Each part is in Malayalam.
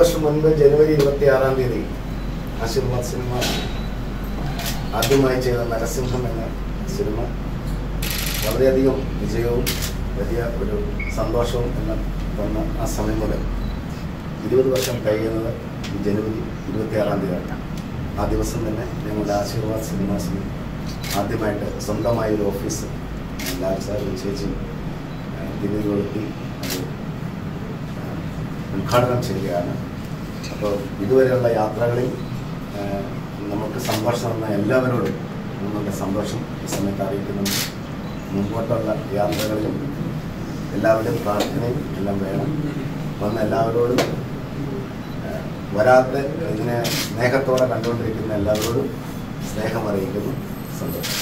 വർഷം മുൻപ് ജനുവരി ഇരുപത്തി ആറാം തീയതി ആശീർവാദ് സിനിമ ആദ്യമായി ചെയ്ത നരസിംഹം എന്ന സിനിമ വളരെയധികം വിജയവും വലിയ ഒരു സന്തോഷവും എന്ന തന്ന ആ സമയം മുതൽ ഇരുപത് വർഷം കഴിയുന്നത് ഈ ജനുവരി ഇരുപത്തിയാറാം തീയതിയാണ് ആ ദിവസം തന്നെ ഞങ്ങളുടെ ആശീർവാദ് സിനിമാസിന് ആദ്യമായിട്ട് സ്വന്തമായ ഒരു ഓഫീസ് ലാൽ സാറും ചേച്ചി ദിലീപ് കൊളുത്തി അത് ആ, ഉദ്ഘാടനം ചെയ്യുകയാണ് അപ്പോൾ ഇതുവരെയുള്ള യാത്രകളിൽ ആ, നമുക്ക് സംഭാഷണം തന്ന എല്ലാവരോടും നമ്മളുടെ സന്തോഷം ഈ സമയത്ത് അറിയിക്കുന്നുണ്ട് മുമ്പോട്ടുള്ള യാത്രകളിലും എല്ലാവരുടെയും പ്രാർത്ഥനയും എല്ലാം വേണം വന്ന എല്ലാവരോടും ആ, വരാതെ ഇതിനെ സ്നേഹത്തോടെ കണ്ടുകൊണ്ടിരിക്കുന്ന എല്ലാവരോടും സ്നേഹം അറിയിക്കുന്നു സന്തോഷം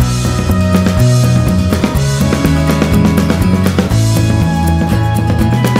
ും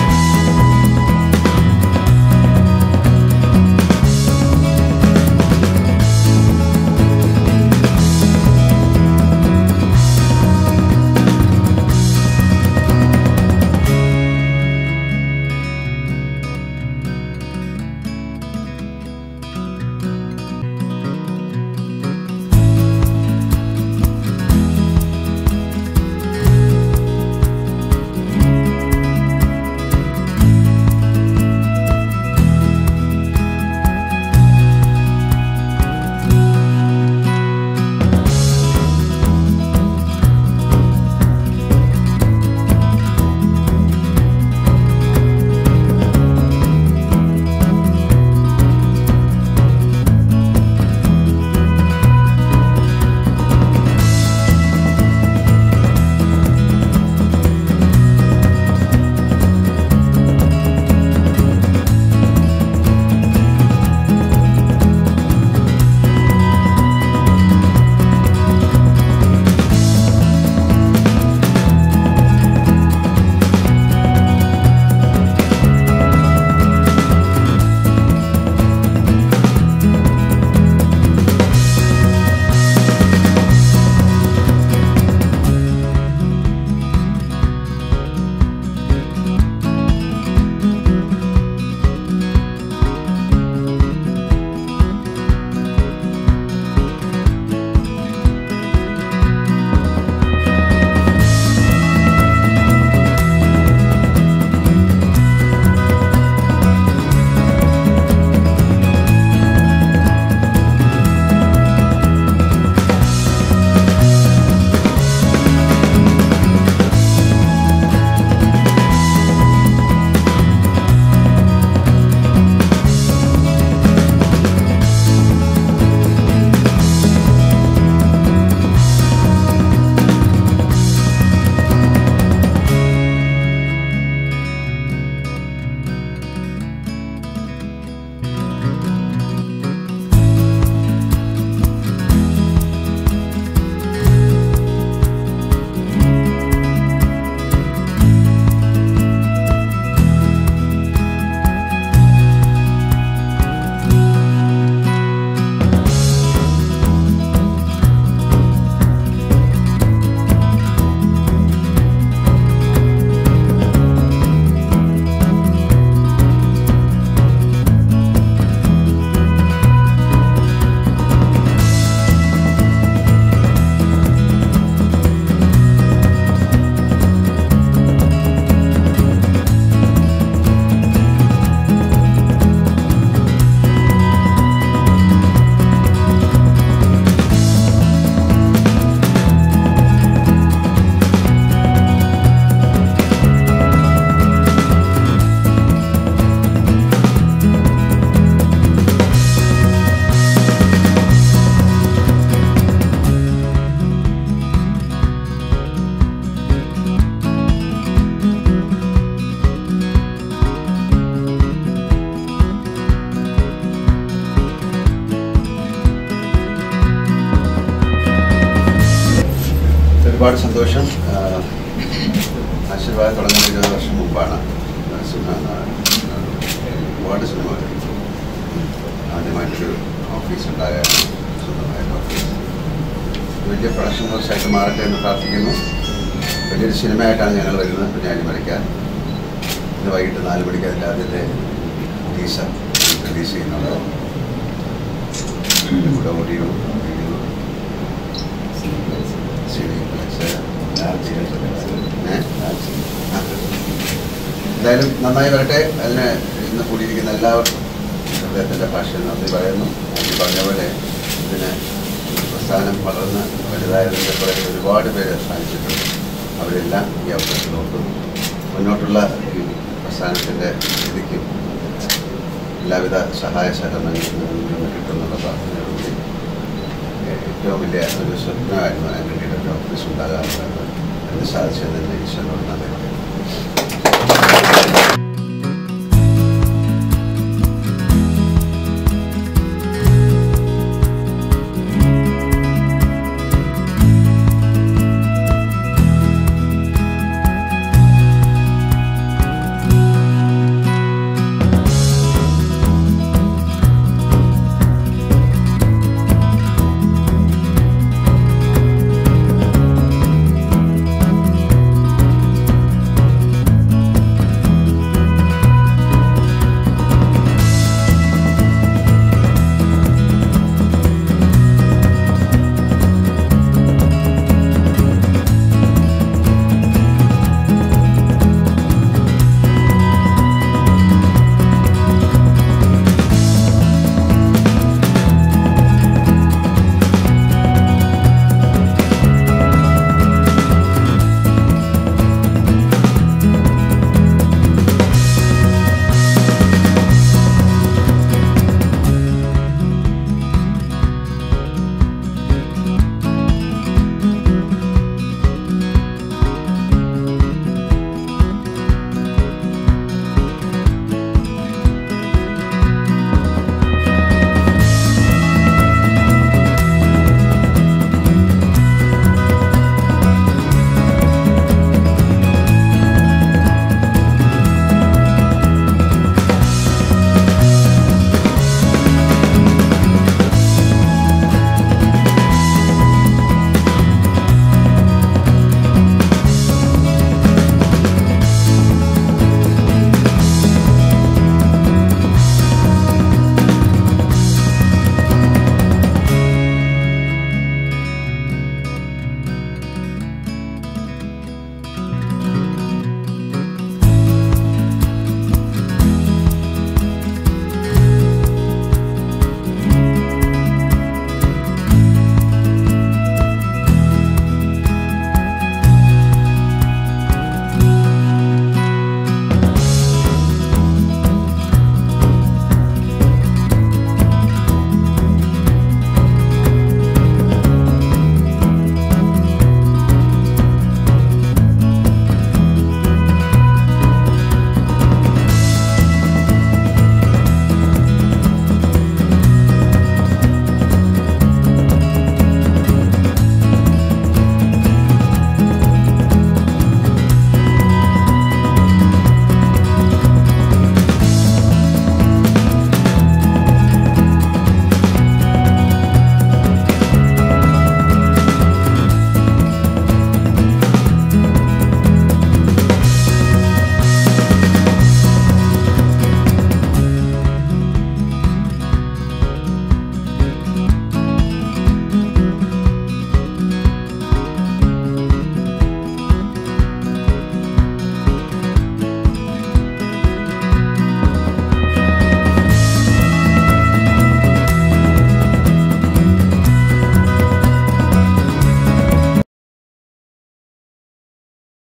ഒരുപാട് സന്തോഷം ആഹ് ആശീർവാദം തുടങ്ങുന്ന ഇരുപത് വർഷം മുമ്പാണ് സിനിമ ഒരുപാട് സിനിമകൾ ആദ്യമായിട്ടൊരു ഓഫീസ് ഉണ്ടാകാൻ സ്വന്തമായിട്ട് ഓഫീസ് വലിയ പ്രൊഡക്ഷൻ ഹൗസായിട്ട് മാറട്ടെ എന്ന് പ്രാർത്ഥിക്കുന്നു വലിയൊരു സിനിമയായിട്ടാണ് ഞങ്ങൾ വരുന്നത് കുഞ്ഞാലി മരയ്ക്കാൻ ഇന്ന് വൈകിട്ട് നാല് മണിക്ക് അതിൻ്റെ ആദ്യത്തെ ടീസർ റിലീസ് ചെയ്യുന്നുണ്ട് ഇതിൻ്റെ കൂടെ ഓഡിയോ വീഡിയോ സിനിപ്ലക്സ് എന്തായാലും നന്നായി വരട്ടെ അതിന് ഇന്ന് കൂടിയിരിക്കുന്ന എല്ലാവർക്കും ഹൃദയത്തിൻ്റെ ഭാഷയിൽ നന്ദി പറയുന്നു ഈ പറഞ്ഞ പോലെ ഇതിന് പ്രസ്ഥാനം വളർന്ന് വലുതായതിൻ്റെ പുറകെ ഒരുപാട് പേര് സഹായിച്ചിട്ടുണ്ട് അവരെല്ലാം ഈ അവസരത്തിൽ ഓർക്കുന്നു മുന്നോട്ടുള്ള ഈ പ്രസ്ഥാനത്തിൻ്റെ സ്ഥിതിക്കും എല്ലാവിധ സഹായ സഹകരണങ്ങളും നിന്ന് കിട്ടുന്നുള്ള പ്രാർത്ഥനയോടുകൂടി ഏറ്റവും വലിയ ഒരു സ്വപ്നമായിരുന്നു ഞാൻ വേണ്ടിയിട്ട് ഒരു ഓഫീസ് ഉണ്ടാകാറുള്ളത് എന്ന് സാധിച്ചതിന് ഈശ്വരനോട് നന്ദി പറയുന്നു